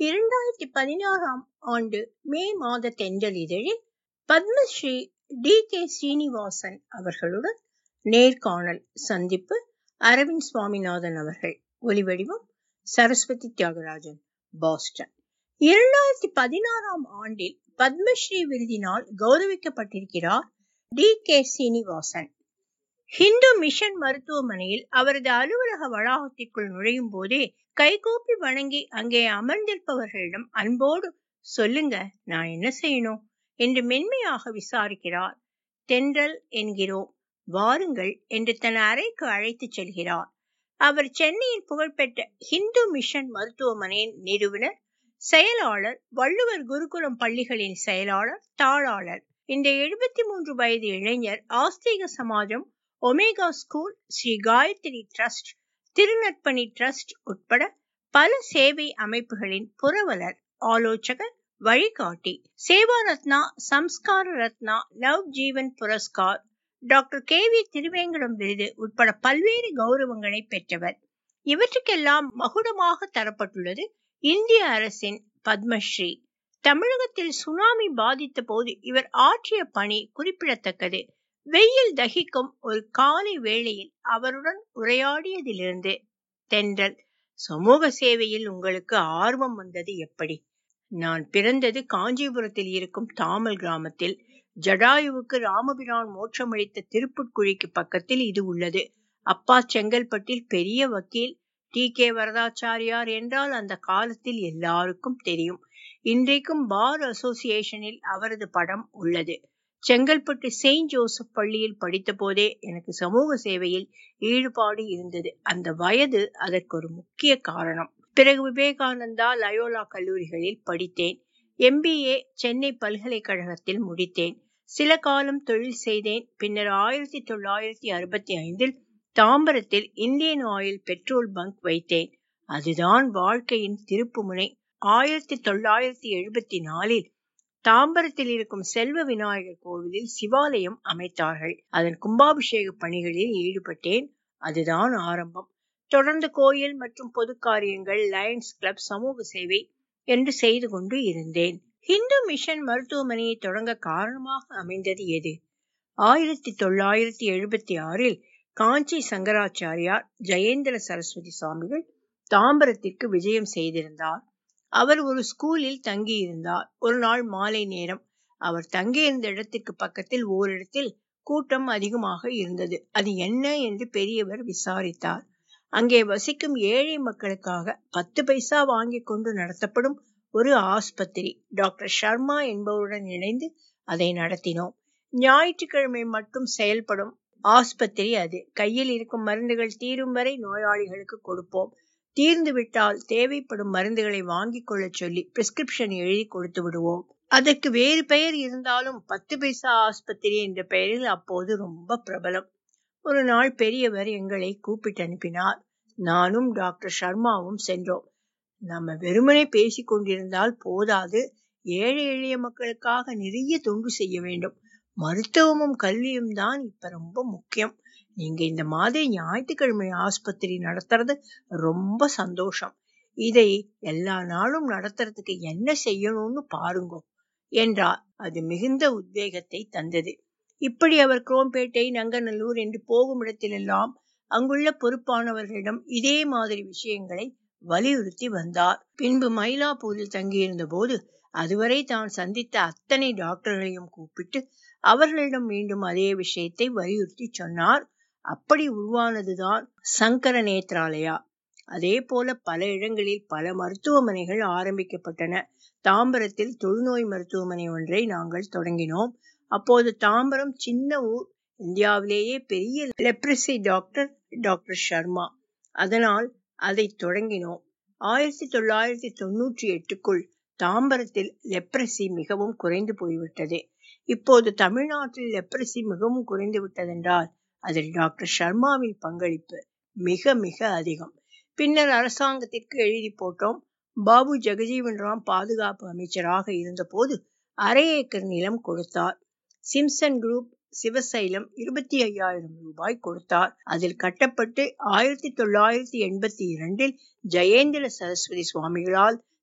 இரண்டாயிரத்தி பதினாறாம் ஆண்டு மே மாத தென்றல் இதழில் பத்மஸ்ரீ டி கே சீனிவாசன் அவர்களுடன் நேர்காணல் சந்திப்பு அரவிந்த் சுவாமிநாதன் அவர்கள் ஒலிவடிவம் சரஸ்வதி தியாகராஜன் பாஸ்டன் இரண்டாயிரத்தி பதினாறாம் ஆண்டில் பத்மஸ்ரீ விருதினால் கௌரவிக்கப்பட்டிருக்கிறார் T K Srinivasan Hindu mission மருத்துவமனையில் அவரது அலுவலக வளாகத்திற்குள் நுழையும் போதே கைகூப்பி வணங்கி அங்கே அமர்ந்திருப்பவர்களிடம் அன்போடு சொல்லுங்க நான் என்ன செய்யணும் என்று மென்மையாக விசாரிக்கிறார் தென்றல் என்கிறோம் வாருங்கள் என்று தன் அறைக்கு அழைத்துச் செல்கிறார் அவர் சென்னையில் புகழ்பெற்ற ஹிந்து மிஷன் மருத்துவமனையின் நிறுவனர் செயலாளர் வள்ளுவர் குருகுலம் பள்ளிகளின் செயலாளர் தாளாளர் இந்த எழுபத்தி மூன்று வயது இளைஞர் Asthika Samajam Omega school Sri Gayatri trust திருநற்பணி ட்ரஸ்ட் உட்பட பல சேவை அமைப்புகளின் புரவலர் ஆலோசகர் வழிகாட்டி Seva Ratna Samskara Ratna Nav Jeevan Puraskar doctor K V Thiruvengadam விருது உட்பட பல்வேறு கௌரவங்களை பெற்றவர் இவற்றுக்கெல்லாம் மகுடமாக தரப்பட்டுள்ளது இந்திய அரசின் பத்மஸ்ரீ தமிழகத்தில் சுனாமி பாதித்த போது இவர் ஆற்றிய பணி குறிப்பிடத்தக்கது வெயில் தகிக்கும் ஒரு காலை வேளையில் அவருடன் உரையாடியதிலிருந்து தென்றல் சமூக சேவையில் உங்களுக்கு ஆர்வம் வந்தது எப்படி நான் பிறந்தது காஞ்சிபுரத்தில் இருக்கும் தாமல் கிராமத்தில் ஜடாயுவுக்கு ராமபிரான் மோட்சமளித்த திருப்புட்குழிக்கு பக்கத்தில் இது உள்ளது அப்பா செங்கல்பட்டில் பெரிய வக்கீல் டி கே வரதாச்சாரியார் என்றால் அந்த காலத்தில் எல்லாருக்கும் தெரியும் இன்றைக்கும் பார் அசோசியேஷனில் அவரது படம் உள்ளது செங்கல்பட்டு செயின்ட் ஜோசப் பள்ளியில் படித்த போதே எனக்கு சமூக சேவையில் ஈடுபாடு இருந்தது அந்த வயது அதற்கு ஒரு முக்கிய காரணம் பிறகு விவேகானந்தா லயோலா கல்லூரிகளில் படித்தேன் எம்பிஏ சென்னை பல்கலைக்கழகத்தில் முடித்தேன் சில காலம் தொழில் செய்தேன் பின்னர் ஆயிரத்தி தொள்ளாயிரத்தி அறுபத்தி ஐந்தில் தாம்பரத்தில் இந்தியன் ஆயில் பெட்ரோல் பங்க் வைத்தேன் அதுதான் வாழ்க்கையின் திருப்புமுனை ஆயிரத்தி தொள்ளாயிரத்தி எழுபத்தி நாலில் தாம்பரத்தில் இருக்கும் செல்வ விநாயகர் கோவிலில் சிவாலயம் அமைத்தார்கள் அதன் கும்பாபிஷேக பணிகளில் ஈடுபட்டேன் அதுதான் ஆரம்பம் தொடர்ந்து கோயில் மற்றும் பொது காரியங்கள் லயன்ஸ் கிளப் சமூக சேவை என்று செய்து கொண்டு இருந்தேன் ஹிந்து மிஷன் மருத்துவமனையை தொடங்க காரணமாக அமைந்தது எது ஆயிரத்தி தொள்ளாயிரத்தி எழுபத்தி ஆறில் காஞ்சி சங்கராச்சாரியார் ஜெயேந்திர சரஸ்வதி சுவாமிகள் தாம்பரத்திற்கு விஜயம் செய்திருந்தார் அவர் ஒரு ஸ்கூலில் தங்கியிருந்தார் ஒரு நாள் மாலை நேரம் அவர் தங்கியிருந்த இடத்திற்கு பக்கத்தில் ஓரிடத்தில் கூட்டம் அதிகமாக இருந்தது அது என்ன என்று பெரியவர் விசாரித்தார் அங்கே வசிக்கும் ஏழை மக்களுக்காக பத்து பைசா வாங்கி கொண்டு நடத்தப்படும் ஒரு ஆஸ்பத்திரி டாக்டர் சர்மா என்பவருடன் இணைந்து அதை நடத்தினோம் ஞாயிற்றுக்கிழமை மட்டும் செயல்படும் ஆஸ்பத்திரி அது கையில் இருக்கும் மருந்துகள் தீரும் வரை நோயாளிகளுக்கு கொடுப்போம் தீர்ந்து விட்டால் தேவைப்படும் மருந்துகளை வாங்கிக் கொள்ள சொல்லி பிரிஸ்கிரிப்ஷன் எழுதி கொடுத்து விடுவோம் அதற்கு வேறு பெயர் இருந்தாலும் பத்து பைசா ஆஸ்பத்திரி என்ற பெயரில் அப்போது ரொம்ப பிரபலம் ஒரு நாள் பெரியவர் எங்களை கூப்பிட்டு அனுப்பினார் நானும் டாக்டர் சர்மாவும் சென்றோம் நம்ம வெறுமனே பேசிக் கொண்டிருந்தால் போதாது ஏழை எளிய மக்களுக்காக நிறைய தொண்டு செய்ய வேண்டும் மருத்துவமும் கல்வியும் தான் இப்ப ரொம்ப முக்கியம் நீங்க இந்த மாதிரி ஞாயிற்றுக்கிழமை ஆஸ்பத்திரி நடத்துறது ரொம்ப சந்தோஷம் இதை எல்லா நாளும் நடத்துறதுக்கு என்ன செய்யணும்னு பாருங்க என்றார் அது மிகுந்த உத்வேகத்தை தந்தது இப்படி அவர் குரோம்பேட்டை நங்கநல்லூர் என்று போகும் இடத்திலெல்லாம் அங்குள்ள பொறுப்பானவர்களிடம் இதே மாதிரி விஷயங்களை வலியுறுத்தி வந்தார் பின்பு மயிலாப்பூரில் தங்கியிருந்த போது அதுவரை தான் சந்தித்த அத்தனை டாக்டர்களையும் கூப்பிட்டு அவர்களிடம் மீண்டும் அதே விஷயத்தை வலியுறுத்தி சொன்னார் அப்படி உருவானதுதான் சங்கர நேத்ராலயா அதே போல பல இடங்களில் பல மருத்துவமனைகள் ஆரம்பிக்கப்பட்டன தாம்பரத்தில் தொழுநோய் மருத்துவமனை ஒன்றை நாங்கள் தொடங்கினோம் அப்போது தாம்பரம் சின்ன ஊர் இந்தியாவிலேயே பெரிய லெப்ரசி டாக்டர் டாக்டர் சர்மா அதனால் அதை தொடங்கினோம் ஆயிரத்தி தொள்ளாயிரத்தி தொன்னூற்றி எட்டுக்குள் தாம்பரத்தில் லெப்ரசி மிகவும் குறைந்து போய்விட்டது இப்போது தமிழ்நாட்டில் லெப்ரசி மிகவும் குறைந்து விட்டதென்றால் அதில் டாக்டர் சர்மாவின் பங்களிப்பு மிக மிக அதிகம் பின்னர் அரசாங்கத்திற்கு எழுதி போட்டோம் பாபு ஜெகஜீவன் ராம் பாதுகாப்பு அமைச்சராக இருந்தபோது அரை ஏக்கர் நிலம் கொடுத்தார் சிம்சன் குரூப் சிவசைலம் இருபத்தி ஐயாயிரம் ரூபாய் கொடுத்தார் அதில் கட்டப்பட்டு ஆயிரத்தி தொள்ளாயிரத்தி எண்பத்தி இரண்டில் ஜெயேந்திர சரஸ்வதி சுவாமிகளால்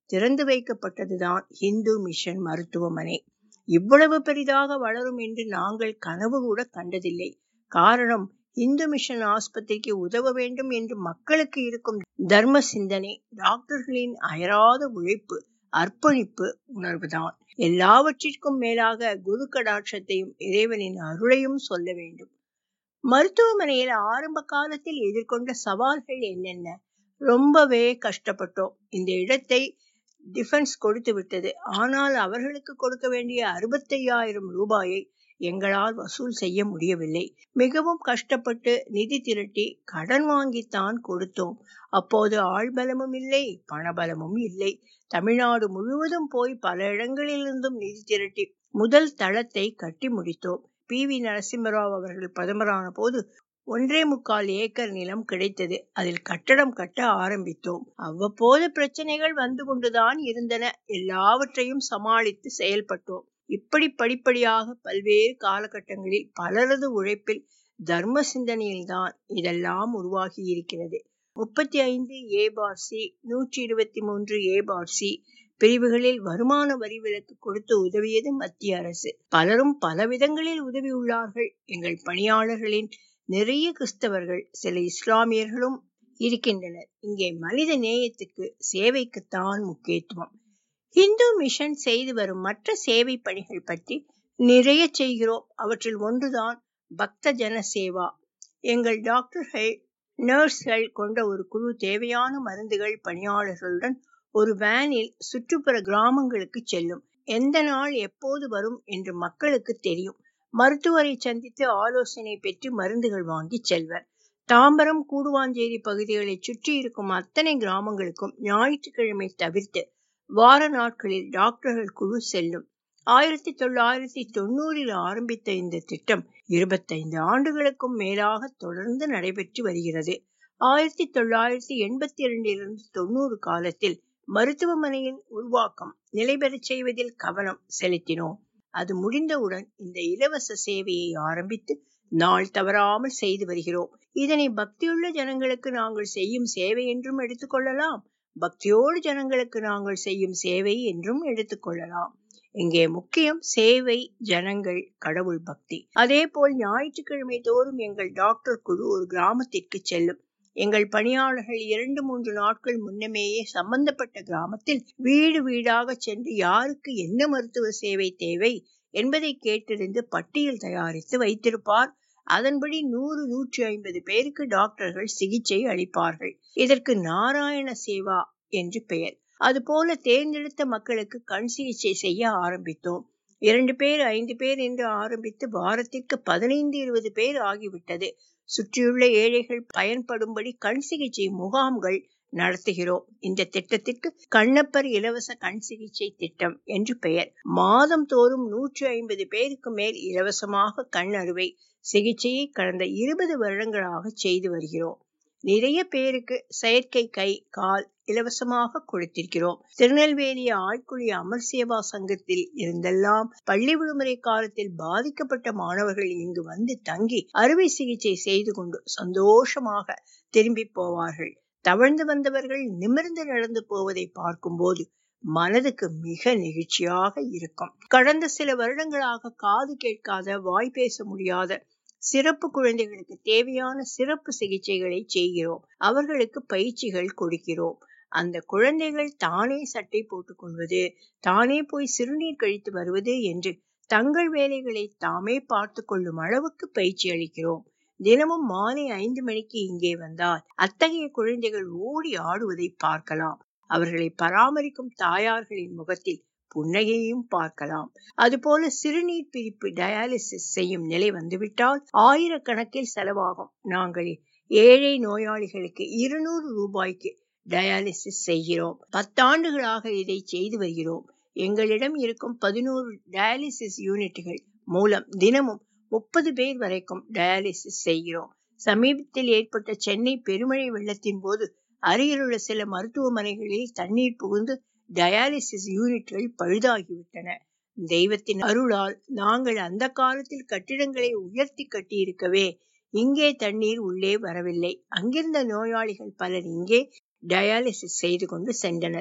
திறந்து வைக்கப்பட்டதுதான் ஹிந்து மிஷன் மருத்துவமனை இவ்வளவு பெரிதாக வளரும் என்று நாங்கள் கனவு கூட கண்டதில்லை காரணம் இந்து மிஷன் ஆஸ்பத்திரிக்கு உதவ வேண்டும் என்று மக்களுக்கு இருக்கும் தர்ம சிந்தனை டாக்டர்களின் அயராத உழைப்பு அர்ப்பணிப்பு உணர்வுதான் எல்லாவற்றிற்கும் மேலாக குரு கடாட்சத்தையும் இறைவனின் அருளையும் சொல்ல வேண்டும் மருத்துவமனையில் ஆரம்ப காலத்தில் எதிர்கொண்ட சவால்கள் என்னென்ன ரொம்பவே கஷ்டப்பட்டோம் இந்த இடத்தை டிஃபென்ஸ் கொடுத்து விட்டது ஆனால் அவர்களுக்கு கொடுக்க வேண்டிய அறுபத்தையாயிரம் ரூபாயை எங்களால் வசூல் செய்ய முடியவில்லை மிகவும் கஷ்டப்பட்டு நிதி திரட்டி கடன் வாங்கித்தான் கொடுத்தோம் அப்போது ஆள்பலமும் இல்லை பணபலமும் இல்லை தமிழ்நாடு முழுவதும் போய் பல இடங்களிலிருந்தும் நிதி திரட்டி முதல் தளத்தை கட்டி முடித்தோம் பி வி நரசிம்மராவ் அவர்கள் பிரதமரான போது ஒன்றே முக்கால் ஏக்கர் நிலம் கிடைத்தது அதில் கட்டடம் கட்ட ஆரம்பித்தோம் அவ்வப்போது பிரச்சனைகள் வந்து கொண்டுதான் இருந்தன எல்லாவற்றையும் சமாளித்து செயல்பட்டோம் இப்படி படிப்படியாக பல்வேறு காலகட்டங்களில் பலரது உழைப்பில் தர்ம சிந்தனையில்தான் இதெல்லாம் உருவாகி இருக்கிறது முப்பத்தி ஐந்து ஏ பார் சி நூற்றி இருபத்தி மூன்று ஏ பார் சி பிரிவுகளில் வருமான வரி விலக்கு கொடுத்து உதவியது மத்திய அரசு பலரும் பல விதங்களில் உதவியுள்ளார்கள் எங்கள் பணியாளர்களின் நிறைய கிறிஸ்தவர்கள் சில இஸ்லாமியர்களும் இருக்கின்றனர் இங்கே மனித நேயத்துக்கு சேவைக்குத்தான் முக்கியத்துவம் இந்து மிஷன் செய்து வரும் மற்ற சேவை பணிகள் பற்றி நிறைய செய்கிறோம் அவற்றில் ஒன்றுதான் பக்த ஜன சேவா எங்கள் டாக்டர்கள் நர்ஸ்கள் கொண்ட ஒரு குழு தேவையான மருந்துகள் பணியாளர்களுடன் ஒரு வேனில் சுற்றுப்புற கிராமங்களுக்கு செல்லும் எந்த நாள் எப்போது வரும் என்று மக்களுக்கு தெரியும் மருத்துவரை சந்தித்து ஆலோசனை பெற்று மருந்துகள் வாங்கி செல்வர் தாம்பரம் கூடுவாஞ்சேரி பகுதிகளை சுற்றி இருக்கும் அத்தனை கிராமங்களுக்கும் ஞாயிற்றுக்கிழமை தவிர்த்து வார நாட்களில் டாக்டர்கள் குழு செல்லும் ஆயிரத்தி தொள்ளாயிரத்தி தொண்ணூறில் ஆரம்பித்த இந்த திட்டம் இருபத்தைந்து ஆண்டுகளுக்கும் மேலாக தொடர்ந்து நடைபெற்று வருகிறது ஆயிரத்தி தொள்ளாயிரத்தி எண்பத்தி இரண்டிலிருந்து தொண்ணூறு காலத்தில் மருத்துவமனையின் உருவாக்கம் நிலைபெறச் செய்வதில் கவனம் செலுத்தினோம் அது முடிந்தவுடன் இந்த இலவச சேவையை ஆரம்பித்து நாள் தவறாமல் செய்து வருகிறோம் இதனை பக்தியுள்ள ஜனங்களுக்கு நாங்கள் செய்யும் சேவை என்றும் எடுத்துக்கொள்ளலாம் பக்தியோடு ஜனங்களுக்கு நாங்கள் செய்யும் சேவை என்றும் எடுத்துக்கொள்ளலாம் இங்கே முக்கியம் சேவை ஜனங்கள் கடவுள் பக்தி அதே போல் ஞாயிற்றுக்கிழமை தோறும் எங்கள் டாக்டர் குழு ஒரு கிராமத்திற்கு செல்லும் எங்கள் பணியாளர்கள் இரண்டு மூன்று நாட்கள் முன்னமேயே சம்பந்தப்பட்ட கிராமத்தில் வீடு வீடாக சென்று யாருக்கு என்ன மருத்துவ சேவை தேவை என்பதை கேட்டறிந்து பட்டியல் தயாரித்து வைத்திருப்பார் அதன்படி நூறு நூற்றி ஐம்பது பேருக்கு டாக்டர்கள் சிகிச்சை அளிப்பார்கள் இதற்கு நாராயண சேவா என்று பெயர் அதுபோல தேர்ந்தெடுத்த மக்களுக்கு கண் சிகிச்சை செய்ய ஆரம்பித்தோம் இரண்டு பேர் ஐந்து பேர் என்று ஆரம்பித்து வாரத்திற்கு பதினைந்து இருபது பேர் ஆகிவிட்டது சுற்றியுள்ள ஏழைகள் பயன்படும்படி கண் சிகிச்சை முகாம்கள் நடத்துகிறோம் இந்த திட்டத்திற்கு கண்ணப்பர் இலவச கண் சிகிச்சை திட்டம் என்று பெயர் மாதம் தோறும் நூற்றி ஐம்பது பேருக்கு மேல் இலவசமாக கண் அறுவை சிகிச்சையை கடந்த இருபது வருடங்களாக செய்து வருகிறோம் நிறைய பேருக்கு செயற்கை கை கால் இலவசமாக கொடுத்திருக்கிறோம் திருநெல்வேலி ஆழ்குழி அமர் சேவா சங்கத்தில் இருந்தெல்லாம் பள்ளி விடுமுறை காலத்தில் பாதிக்கப்பட்ட மாணவர்கள் இங்கு வந்து தங்கி அறுவை சிகிச்சை செய்து கொண்டு சந்தோஷமாக திரும்பி போவார்கள் தவழ்ந்து வந்தவர்கள் நிமிர்ந்து நடந்து போவதை பார்க்கும்போது மனதுக்கு மிக நெகிழ்ச்சியாக இருக்கும் கடந்த சில வருடங்களாக காது கேட்காத வாய் பேச முடியாத சிறப்பு குழந்தைகளுக்கு தேவையான சிறப்பு சிகிச்சைகளை செய்கிறோம் அவர்களுக்கு பயிற்சிகள் கொடுக்கிறோம் அந்த குழந்தைகள் தானே சட்டை போட்டுக் கொள்வது தானே போய் சிறுநீர் கழித்து வருவது என்று தங்கள் வேலைகளை தாமே பார்த்து கொள்ளும் அளவுக்கு பயிற்சி அளிக்கிறோம் தினமும் மாலை ஐந்து மணிக்கு இங்கே வந்தால் அத்தகைய குழந்தைகள் ஓடி ஆடுவதை பார்க்கலாம் அவர்களை பராமரிக்கும் தாயார்களின் முகத்தில் புன்னகையையும் பார்க்கலாம் அதுபோல சிறுநீர் பிரிப்பு டயாலிசிஸ் செய்யும் நிலை வந்துவிட்டால் ஆயிரக்கணக்கில் செலவாகும் நாங்கள் ஏழை நோயாளிகளுக்கு இருநூறு ரூபாய்க்கு டயாலிசிஸ் செய்கிறோம் பத்தாண்டுகளாக இதை செய்து வருகிறோம் எங்களிடம் இருக்கும் பதினோரு டயாலிசிஸ் யூனிட்டுகள் மூலம் தினமும் முப்பது பேர் வரைக்கும் டயாலிசிஸ் செய்கிறோம் சமீபத்தில் ஏற்பட்ட சென்னை பெருமழை வெள்ளத்தின் போது அருகிலுள்ள சில மருத்துவமனைகளில் தண்ணீர் புகுந்து டயாலிசிஸ் யூனிட்கள் பழுதாகிவிட்டன தெய்வத்தின் அருளால் நாங்கள் அந்த காலத்தில் கட்டிடங்களை உயர்த்தி கட்டியிருக்கவே இங்கே தண்ணீர் உள்ளே வரவில்லை அங்கிருந்த நோயாளிகள் பலர் இங்கே டயாலிசிஸ் செய்து கொண்டு சென்றனர்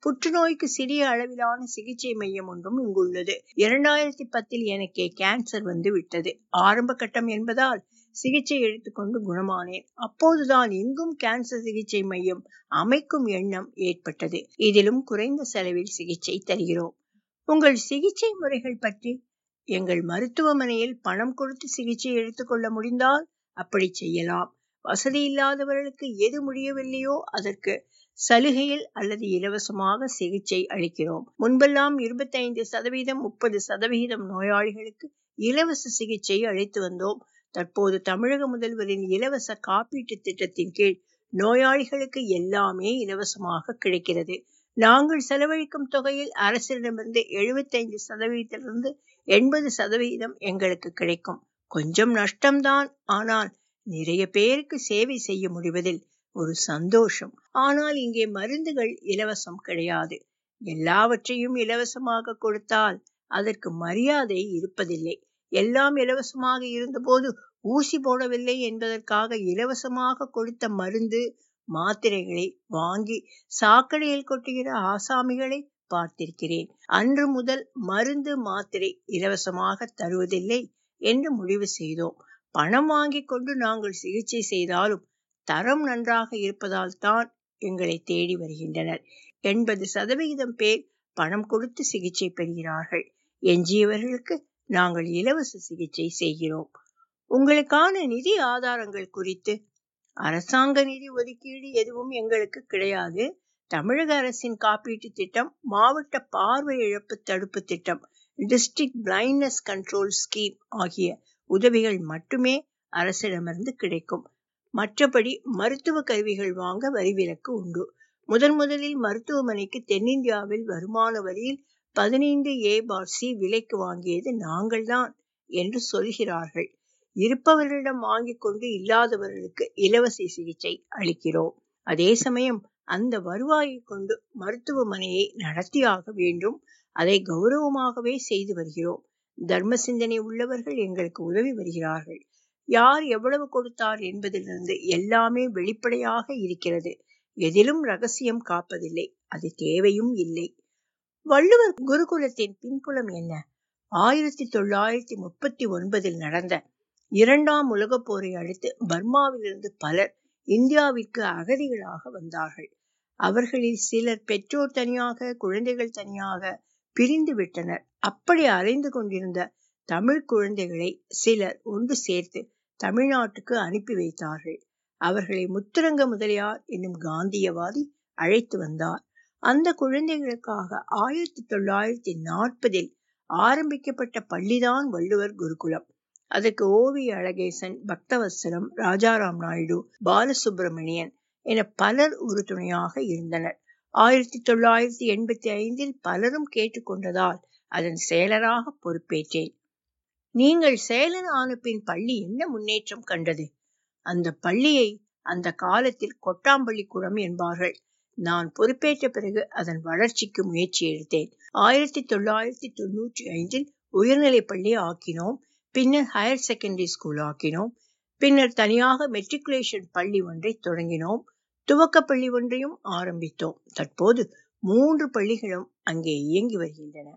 புற்றுநோய்க்கு சிறிய அளவிலான சிகிச்சை மையம் ஒன்றும் இங்குள்ளது இரண்டாயிரத்தி பத்தில் எனக்கே கேன்சர் வந்து விட்டது ஆரம்ப கட்டம் என்பதால் சிகிச்சை எடுத்துக்கொண்டு குணமானேன் அப்போதுதான் எங்கும் கேன்சர் சிகிச்சை மையம் அமைக்கும் எண்ணம் ஏற்பட்டது இதிலும் குறைந்த செலவில் சிகிச்சை தருகிறோம் உங்கள் சிகிச்சை முறைகள் பற்றி எங்கள் மருத்துவமனையில் பணம் கொடுத்து சிகிச்சை எடுத்துக்கொள்ள முடிந்தால் அப்படி செய்யலாம் வசதி இல்லாதவர்களுக்கு எது முடியவில்லையோ அதற்கு சலுகையில் அல்லது இலவசமாக சிகிச்சை அளிக்கிறோம் முன்பெல்லாம் இருபத்தைந்து சதவீதம் முப்பது சதவிகிதம் நோயாளிகளுக்கு இலவச சிகிச்சை அளித்து வந்தோம் தற்போது தமிழக முதல்வரின் இலவச காப்பீட்டு திட்டத்தின் கீழ் நோயாளிகளுக்கு எல்லாமே இலவசமாக கிடைக்கிறது நாங்கள் செலவழிக்கும் தொகையில் அரசிடமிருந்து எழுபத்தைந்து சதவீதத்திலிருந்து எண்பது சதவீதம் எங்களுக்கு கிடைக்கும் கொஞ்சம் நஷ்டம்தான் ஆனால் நிறைய பேருக்கு சேவை செய்ய முடிவதில் ஒரு சந்தோஷம் ஆனால் இங்கே மருந்துகள் இலவசம் கிடையாது எல்லாவற்றையும் இலவசமாக கொடுத்தால் அதற்கு மரியாதை இருப்பதில்லை எல்லாம் இலவசமாக இருந்தபோது ஊசி போடவில்லை என்பதற்காக இலவசமாக கொடுத்த மருந்து மாத்திரைகளை வாங்கி சாக்கடையில் கொட்டுகிற ஆசாமிகளை பார்த்திருக்கிறேன் அன்று முதல் மருந்து மாத்திரை இலவசமாக தருவதில்லை என்று முடிவு செய்தோம் பணம் வாங்கி கொண்டு நாங்கள் சிகிச்சை செய்தாலும் தரம் நன்றாக இருப்பதால் தான் எங்களை தேடி வருகின்றனர் எண்பது சதவிகிதம் பேர் பணம் கொடுத்து சிகிச்சை பெறுகிறார்கள் எஞ்சியவர்களுக்கு நாங்கள் இலவச சிகிச்சை செய்கிறோம் உங்களுக்கான நிதி ஆதாரங்கள் குறித்து அரசாங்க நிதி ஒதுக்கீடு எதுவும் எங்களுக்கு கிடையாது தமிழக அரசின் காப்பீட்டு திட்டம் மாவட்ட பார்வை இழப்பு தடுப்பு திட்டம் டிஸ்ட்ரிக்ட் பிளைண்ட்னஸ் கண்ட்ரோல் ஸ்கீம் ஆகிய உதவிகள் மட்டுமே அரசிடமிருந்து கிடைக்கும் மற்றபடி மருத்துவ கருவிகள் வாங்க வரி விலக்கு உண்டு முதன் முதலில் மருத்துவமனைக்கு தென்னிந்தியாவில் வருமான வரியில் பதினைந்து ஏ பார் சி விலைக்கு வாங்கியது நாங்கள்தான் என்று சொல்கிறார்கள் இருப்பவர்களிடம் வாங்கிக் கொண்டு இல்லாதவர்களுக்கு இலவச சிகிச்சை அளிக்கிறோம் அதே சமயம் அந்த வருவாயை கொண்டு மருத்துவமனையை நடத்தியாக வேண்டும் அதை கௌரவமாகவே செய்து வருகிறோம் தர்ம சிந்தனை உள்ளவர்கள் எங்களுக்கு உதவி வருகிறார்கள் யார் எவ்வளவு கொடுத்தார் என்பதிலிருந்து எல்லாமே வெளிப்படையாக இருக்கிறது எதிலும் ரகசியம் காப்பதில்லை அது தேவையும் இல்லை வள்ளுவர் குருகுலத்தின் பின்புலம் என்ன ஆயிரத்தி தொள்ளாயிரத்தி முப்பத்தி ஒன்பதில் நடந்த இரண்டாம் உலகப் போரை அடுத்து பர்மாவிலிருந்து பலர் இந்தியாவிற்கு அகதிகளாக வந்தார்கள் அவர்களில் சிலர் பெற்றோர் தனியாக குழந்தைகள் தனியாக பிரிந்து விட்டனர் அப்படி அலைந்து கொண்டிருந்த தமிழ் குழந்தைகளை சிலர் ஒன்று சேர்த்து தமிழ்நாட்டுக்கு அனுப்பி வைத்தார்கள் அவர்களை முத்துரங்க முதலியார் என்னும் காந்தியவாதி அழைத்து வந்தார் அந்த குழந்தைகளுக்காக ஆயிரத்தி தொள்ளாயிரத்தி நாற்பதில் ஆரம்பிக்கப்பட்ட பள்ளிதான் வள்ளுவர் குருகுலம் அதற்கு ஓவி அழகேசன் பக்தவத்சலம் ராஜாராம் நாயுடு பாலசுப்பிரமணியன் என பலர் உறுதுணையாக இருந்தனர் ஆயிரத்தி தொள்ளாயிரத்தி எண்பத்தி ஐந்தில் பலரும் கேட்டுக்கொண்டதால் அதன் செயலராக பொறுப்பேற்றேன் நீங்கள் செயலர் ஆன பின் பள்ளி என்ன முன்னேற்றம் கண்டது அந்த பள்ளியை அந்த காலத்தில் கொட்டாம்பள்ளிக்கூடம் என்பார்கள் நான் பொறுப்பேற்ற பிறகு அதன் வளர்ச்சிக்கு முயற்சி எடுத்தேன் ஆயிரத்தி தொள்ளாயிரத்தி தொண்ணூற்றி ஐந்தில் உயர்நிலை பள்ளி ஆக்கினோம் பின்னர் ஹையர் செகண்டரி ஸ்கூல் ஆக்கினோம் பின்னர் தனியாக மெட்ரிகுலேஷன் பள்ளி ஒன்றை தொடங்கினோம் துவக்க பள்ளி ஒன்றையும் ஆரம்பித்தோம் தற்போது மூன்று பள்ளிகளும் அங்கே இயங்கி வருகின்றன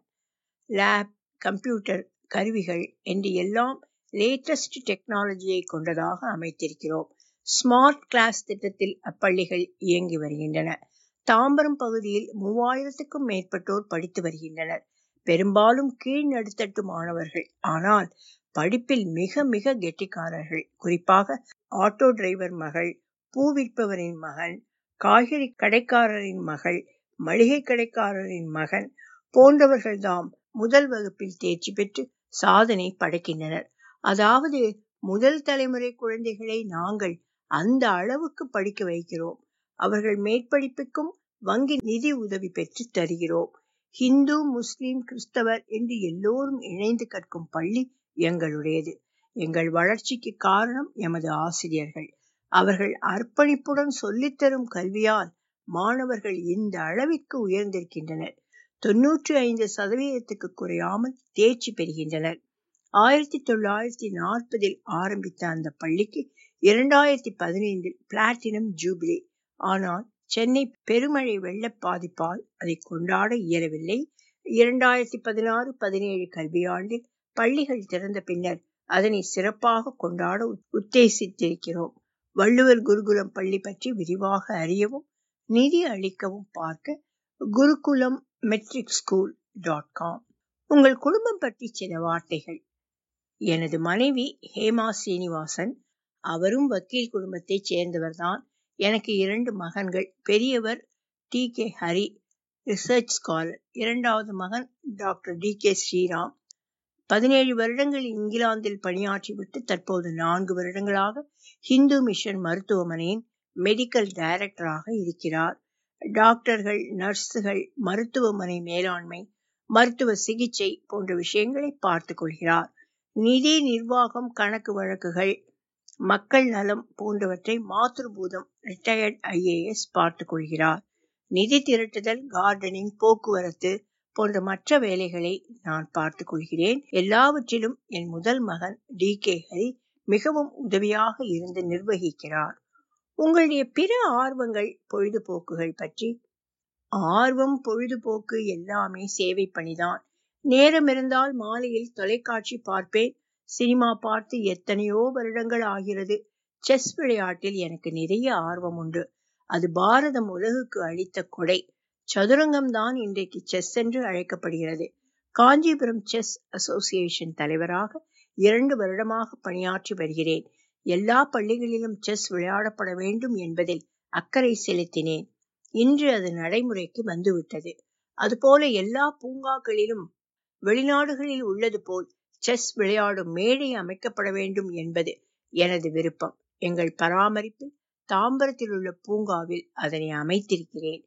லேப் கம்ப்யூட்டர் கருவிகள் என்று எல்லாம் லேட்டஸ்ட் டெக்னாலஜியை கொண்டதாக அமைத்திருக்கிறோம் ஸ்மார்ட் கிளாஸ் திட்டத்தில் அப்பள்ளிகள் இயங்கி வருகின்றன தாம்பரம் பகுதியில் மூவாயிரத்துக்கும் மேற்பட்டோர் படித்து வருகின்றனர் பெரும்பாலும் கீழ் நடுத்தட்டு மாணவர்கள் ஆனால் படிப்பில் மிக மிக கெட்டிக்காரர்கள் குறிப்பாக ஆட்டோ டிரைவர் மகள் பூ விற்பவரின் மகன் காய்கறி கடைக்காரரின் மகள் மளிகை கடைக்காரரின் மகன் போன்றவர்கள்தாம் முதல் வகுப்பில் தேர்ச்சி பெற்று சாதனை படைக்கின்றனர் அதாவது முதல் தலைமுறை குழந்தைகளை நாங்கள் அந்த அளவுக்கு படிக்க வைக்கிறோம் அவர்கள் மேற்படிப்புக்கும் வங்கி நிதி உதவி பெற்று தருகிறோம் ஹிந்து முஸ்லிம் கிறிஸ்தவர் என்று எல்லோரும் இணைந்து கற்கும் பள்ளி எங்களுடையது எங்கள் வளர்ச்சிக்கு காரணம் எமது ஆசிரியர்கள் அவர்கள் அர்ப்பணிப்புடன் சொல்லித்தரும் கல்வியால் மாணவர்கள் இந்த அளவிற்கு உயர்ந்திருக்கின்றனர் தொன்னூற்றி ஐந்து சதவீதத்துக்கு குறையாமல் தேர்ச்சி பெறுகின்றனர் ஆயிரத்தி தொள்ளாயிரத்தி நாற்பதில் ஆரம்பித்த அந்த பள்ளிக்கு இரண்டாயிரத்தி பதினைந்தில் பிளாட்டினம் ஜூபிலி ஆனால் சென்னை பெருமழை வெள்ள பாதிப்பால் அதை கொண்டாட இயலவில்லை இரண்டாயிரத்தி பதினாறு பதினேழு கல்வியாண்டில் பள்ளிகள் திறந்த பின்னர் அதனை சிறப்பாக கொண்டாட உத்தேசித்திருக்கிறோம் வள்ளுவர் குருகுலம் பள்ளி பற்றி விரிவாக அறியவும் நிதி அளிக்கவும் பார்க்க குருகுலம் மெட்ரிக் ஸ்கூல் டாட் காம் உங்கள் குடும்பம் பற்றி சில வார்த்தைகள் எனது மனைவி ஹேமா சீனிவாசன் அவரும் வக்கீல் குடும்பத்தைச் சேர்ந்தவர்தான் எனக்கு இரண்டு மகன்கள் பெரியவர் T K Hari research scholar இரண்டாவது மகன் டாக்டர் டி கே ஸ்ரீராம் பதினேழு வருடங்கள் இங்கிலாந்தில் பணியாற்றிவிட்டு தற்போது நான்கு வருடங்களாக ஹிந்து மிஷன் மருத்துவமனையின் மெடிக்கல் டைரக்டராக இருக்கிறார் டாக்டர்கள் நர்ஸுகள் மருத்துவமனை மேலாண்மை மருத்துவ சிகிச்சை போன்ற விஷயங்களை பார்த்து கொள்கிறார் நிதி நிர்வாகம் கணக்கு வழக்குகள் மக்கள் நலம் போன்றவற்றை மாத்ருபூதம் ரிட்டையர்ட் ஐஏஎஸ் பார்த்து கொள்கிறார் நிதி திரட்டுதல் கார்டனிங் போக்குவரத்து போன்ற மற்ற வேலைகளை நான் பார்த்து கொள்கிறேன் எல்லாவற்றிலும் என் முதல் மகன் டி கே ஹரி மிகவும் உதவியாக இருந்து நிர்வகிக்கிறார் உங்களுடைய பிற ஆர்வங்கள் பொழுதுபோக்குகள் பற்றி ஆர்வம் பொழுதுபோக்கு எல்லாமே சேவை பணிதான் நேரம் இருந்தால் மாலையில் தொலைக்காட்சி பார்ப்பேன் சினிமா பார்த்து எத்தனையோ வருடங்கள் ஆகிறது செஸ் விளையாட்டில் எனக்கு நிறைய ஆர்வம் உண்டு அது பாரதம் உலகுக்கு அளித்த கொடை சதுரங்கம் தான் இன்றைக்கு செஸ் என்று அழைக்கப்படுகிறது காஞ்சிபுரம் செஸ் அசோசியேஷன் தலைவராக இரண்டு வருடமாக பணியாற்றி வருகிறேன் எல்லா பள்ளிகளிலும் செஸ் விளையாடப்பட வேண்டும் என்பதில் அக்கறை செலுத்தினேன் இன்று அது நடைமுறைக்கு வந்துவிட்டது அதுபோல எல்லா பூங்காக்களிலும் வெளிநாடுகளில் உள்ளது போல் செஸ் விளையாடும் மேடை அமைக்கப்பட வேண்டும் என்பது எனது விருப்பம் எங்கள் பராமரிப்பில் தாம்பரத்தில் உள்ள பூங்காவில் அதனை அமைத்திருக்கிறேன்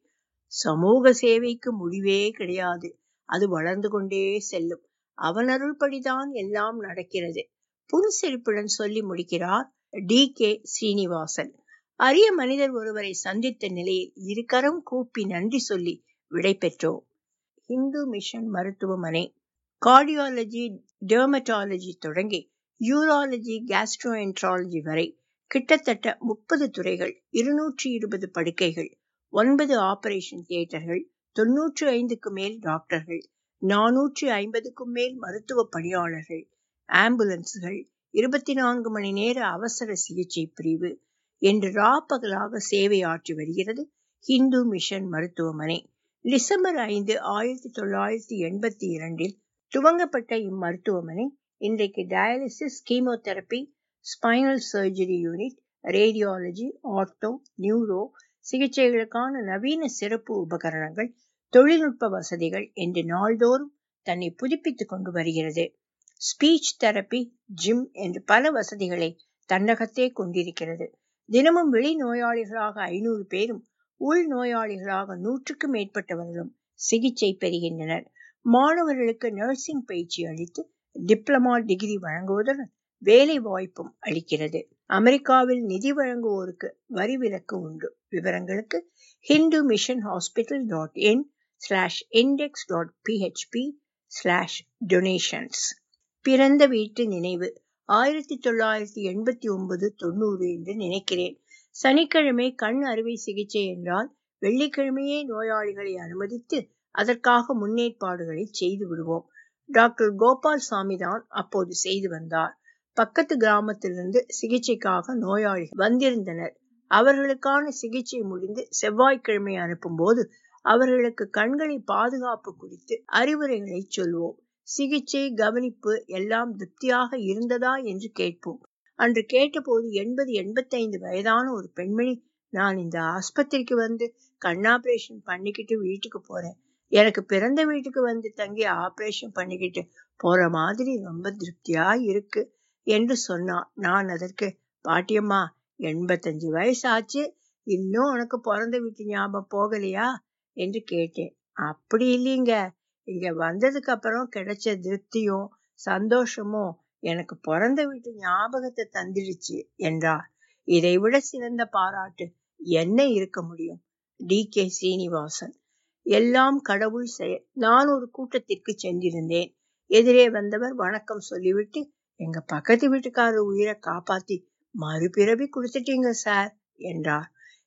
சமூக சேவைக்கு முடிவே கிடையாது அது வளர்ந்து கொண்டே செல்லும் அவன் அருள்படிதான் எல்லாம் நடக்கிறது புன்சிரிப்புடன் சொல்லி முடிக்கிறார் டி கே ஸ்ரீனிவாசன் அரிய மனிதர் ஒருவரை சந்தித்த நிலையில் இருக்கரம் கூப்பி நன்றி சொல்லி விடை பெற்றோம் இந்து மிஷன் மருத்துவமனை கார்டியாலஜி டெர்மட்டாலஜி தொடங்கி யூராலஜி கேஸ்ட்ரோஎன்ட்ராலஜி வரை கிட்டத்தட்ட முப்பது துறைகள் இருநூற்றி இருபது படுக்கைகள் ஒன்பது ஆபரேஷன் தியேட்டர்கள் தொன்னூற்று ஐந்துக்கு மேல் டாக்டர்கள் நானூற்று ஐம்பதுக்கும் மேல் மருத்துவ பணியாளர்கள் ஆம்புலன்ஸ்கள் இருபத்தி நான்கு மணி நேர அவசர சிகிச்சை பிரிவு என்று ராப்பகலாக சேவை ஆற்றி வருகிறது ஹிந்து மிஷன் மருத்துவமனை டிசம்பர் ஐந்து ஆயிரத்தி தொள்ளாயிரத்தி எண்பத்தி இரண்டில் துவங்கப்பட்ட இம்மருத்துவமனை இன்றைக்கு dialysis chemotherapy spinal surgery unit radiology ortho neuro சிகிச்சைகளுக்கான நவீன சிறப்பு உபகரணங்கள் தொழில்நுட்ப வசதிகள் என்று நாள்தோறும் தன்னை புதுப்பித்துக் கொண்டு வருகிறது ஸ்பீச் தெரப்பி ஜிம் என்று பல வசதிகளை தன்னகத்தே கொண்டிருக்கிறது தினமும் வெளி நோயாளிகளாக ஐநூறு பேரும் உள் நோயாளிகளாக நூற்றுக்கு மேற்பட்டவர்களும் சிகிச்சை பெறுகின்றனர் மாணவர்களுக்கு நர்சிங் பயிற்சி அளித்து டிப்ளமா டிகிரி வழங்குவதுடன் வேலை வாய்ப்பும் அளிக்கிறது அமெரிக்காவில் நிதி வழங்குவோருக்கு வரி விலக்கு உண்டு விவரங்களுக்கு Hindu mission hospital dot in slash index dot PHP slash donations பிறந்த வீட்டு நினைவு ஆயிரத்தி தொள்ளாயிரத்தி எண்பத்தி ஒன்பது தொண்ணூறு என்று நினைக்கிறேன் சனிக்கிழமை கண் அறுவை சிகிச்சை என்றால் வெள்ளிக்கிழமையே நோயாளிகளை அனுமதித்து அதற்காக முன்னேற்பாடுகளை செய்து விடுவோம் டாக்டர் கோபால் சாமி தான் அப்போது செய்து வந்தார் பக்கத்து கிராமத்திலிருந்து சிகிச்சைக்காக நோயாளிகள் வந்திருந்தனர் அவர்களுக்கான சிகிச்சை முடிந்து செவ்வாய்க்கிழமை அனுப்பும் போது அவர்களுக்கு கண்களை பாதுகாப்பு குறித்து அறிவுரைகளை சொல்வோம் சிகிச்சை கவனிப்பு எல்லாம் திருப்தியாக இருந்ததா என்று கேட்போம் அன்று கேட்டபோது எண்பது எண்பத்தைந்து வயதான ஒரு பெண்மணி நான் இந்த ஆஸ்பத்திரிக்கு வந்து கண் ஆபரேஷன் பண்ணிக்கிட்டு வீட்டுக்கு போறேன் எனக்கு பிறந்த வீட்டுக்கு வந்து தங்கி ஆபரேஷன் பண்ணிக்கிட்டு போற மாதிரி ரொம்ப திருப்தியா இருக்கு என்று சொன்னான் நான் அதற்கு பாட்டியம்மா எண்பத்தஞ்சு வயசு ஆச்சு இன்னும் உனக்கு பிறந்த வீட்டு ஞாபகம் போகலையா என்று கேட்டேன் அப்படி இல்லைங்க இங்க வந்ததுக்கு அப்புறம் கிடைச்ச திருப்தியும் சந்தோஷமும் எனக்கு பிறந்த வீட்டு ஞாபகத்தை தந்திடுச்சு என்றார் இதைவிட சிறந்த பாராட்டு என்ன இருக்க முடியும் டி கே சீனிவாசன் எல்லாம் கடவுள் செயல் நான் ஒரு கூட்டத்திற்கு சென்றிருந்தேன் எதிரே வந்தவர் வணக்கம் சொல்லிவிட்டு எங்க பக்கத்து வீட்டுக்காரர் உயிரை காப்பாத்தி மறுபிறவி கொடுத்துட்டீங்க சார் என்றார்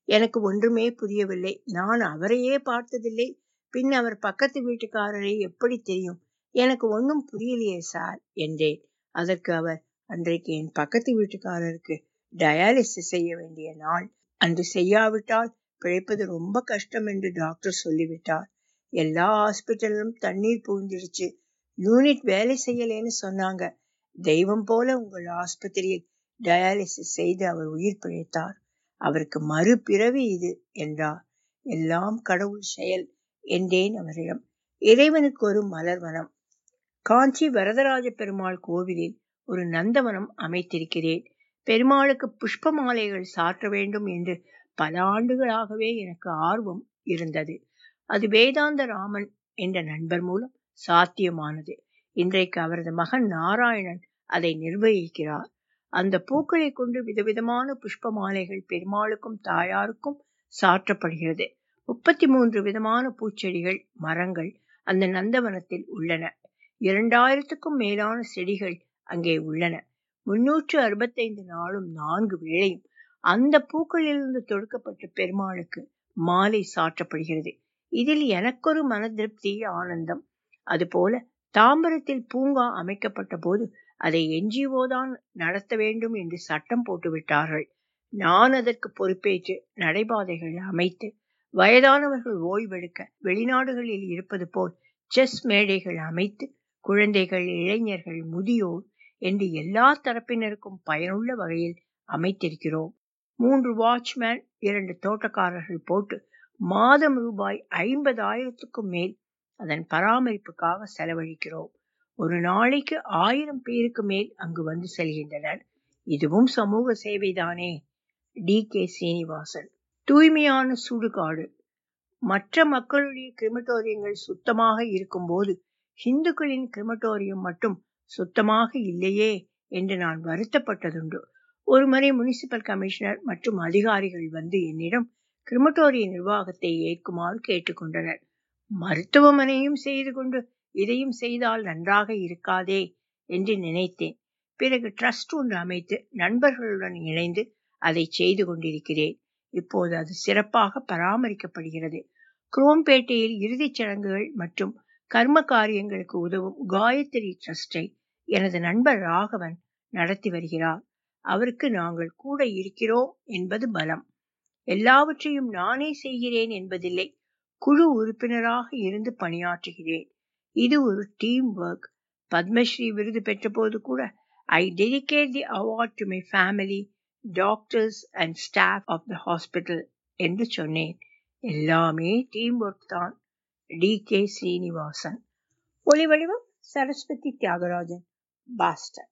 எனக்கு ஒன்றுமே புரியவில்லை நான் அவரையே பார்த்ததில்லை பின் அவர் பக்கத்து வீட்டுக்காரரை எப்படி தெரியும் எனக்கு ஒன்றும் புரியலையே சார் என்றேன் அதற்கு அவர் அன்றைக்கு என் பக்கத்து வீட்டுக்காரருக்கு டயாலிசிஸ் செய்ய வேண்டிய நாள் அன்று செய்யாவிட்டால் பிழைப்பது ரொம்ப கஷ்டம் என்று டாக்டர் சொல்லிவிட்டார் எல்லா ஹாஸ்பிட்டலும் தண்ணீர் புகுந்துடுச்சு யூனிட் வேலை செய்யலேன்னு சொன்னாங்க தெய்வம் போல உங்கள் ஆஸ்பத்திரியில் டயாலிசிஸ் செய்து அவர் உயிர் பிழைத்தார் அவருக்கு மறுபிறவி இது என்றார் எல்லாம் கடவுள் செயல் என்றேன் அவரிடம் இறைவனுக்கு ஒரு மலர்வனம் காஞ்சி வரதராஜ பெருமாள் கோவிலில் ஒரு நந்தவனம் அமைத்திருக்கிறேன் பெருமாளுக்கு புஷ்ப மாலைகள் சாற்ற வேண்டும் என்று பல ஆண்டுகளாகவே எனக்கு ஆர்வம் இருந்தது அது வேதாந்த ராமன் என்ற நண்பர் மூலம் சாத்தியமானது இன்றைக்கு அவரது மகன் நாராயணன் அதை நிர்வகிக்கிறார் அந்த பூக்களை கொண்டு விதவிதமான புஷ்ப மாலைகள் பெருமாளுக்கும் தாயாருக்கும் சாற்றப்படுகிறது முப்பத்தி மூன்று விதமான பூச்செடிகள் மரங்கள் அந்த நந்தவனத்தில் உள்ளன இரண்டாயிரத்துக்கும் மேலான செடிகள் அங்கே உள்ளன முன்னூற்று அறுபத்தைந்து நாளும் நான்கு வேளையும் அந்த பூக்களிலிருந்து தொடுக்கப்பட்ட பெருமாளுக்கு மாலை சாற்றப்படுகிறது இதில் எனக்கொரு மன திருப்தி ஆனந்தம் அதுபோல தாம்பரத்தில் பூங்கா அமைக்கப்பட்ட போது அதை என்ஜிஓ தான் நடத்த வேண்டும் என்று சட்டம் போட்டு விட்டார்கள் நான் அதற்கு பொறுப்பேற்று நடைபாதைகள் அமைத்து வயதானவர்கள் ஓய்வெடுக்க வெளிநாடுகளில் இருப்பது போல் செஸ் மேடைகள் அமைத்து குழந்தைகள் இளைஞர்கள் முதியோர் என்று எல்லா தரப்பினருக்கும் பயனுள்ள வகையில் அமைத்திருக்கிறோம் மூன்று வாட்ச்மேன் இரண்டு தோட்டக்காரர்கள் போட்டு மாதம் ரூபாய் ஐம்பதாயிரத்துக்கும் மேல் அதன் பராமரிப்புக்காக செலவழிக்கிறோம் ஒரு நாளைக்கு ஆயிரம் பேருக்கு மேல் அங்கு வந்து செல்கின்றனர் இதுவும் சமூக சேவைதானே டி கே சீனிவாசன் தூய்மையான சுடுகாடு மற்ற மக்களுடைய கிரிமட்டோரியங்கள் சுத்தமாக இருக்கும்போது ஹிந்துக்களின் கிரிமட்டோரியம் மட்டும் சுத்தமாக இல்லையே என்று நான் வருத்தப்பட்டதுண்டு ஒருமுறை முனிசிபல் கமிஷனர் மற்றும் அதிகாரிகள் வந்து என்னிடம் கிரிமட்டோரிய நிர்வாகத்தை ஏற்குமாறு கேட்டுக்கொண்டனர் மருத்துவமனையும் செய்து கொண்டு இதையும் செய்தால் நன்றாக இருக்காதே என்று நினைத்தேன் பிறகு ட்ரஸ்ட் ஒன்று அமைத்து நண்பர்களுடன் இணைந்து அதை செய்து கொண்டிருக்கிறேன் இப்போது அது சிறப்பாக பராமரிக்கப்படுகிறது குரோம்பேட்டையில் இறுதிச் சடங்குகள் மற்றும் கர்ம காரியங்களுக்கு உதவும் காயத்ரி ட்ரஸ்டை எனது நண்பர் ராகவன் நடத்தி வருகிறார் அவருக்கு நாங்கள் கூட இருக்கிறோம் என்பது பலம் எல்லாவற்றையும் நானே செய்கிறேன் என்பதில்லை குழு உறுப்பினராக இருந்து பணியாற்றுகிறேன் இது ஒரு டீம் ஒர்க் பத்மஸ்ரீ விருது பெற்ற போது கூட I dedicate the award to my family doctors and staff of the hospital என்று சொன்னேன் எல்லாமே டீம் ஒர்க் தான் டி கே ஸ்ரீனிவாசன் ஒளிவடிவம் சரஸ்வதி தியாகராஜன் பாஸ்டன்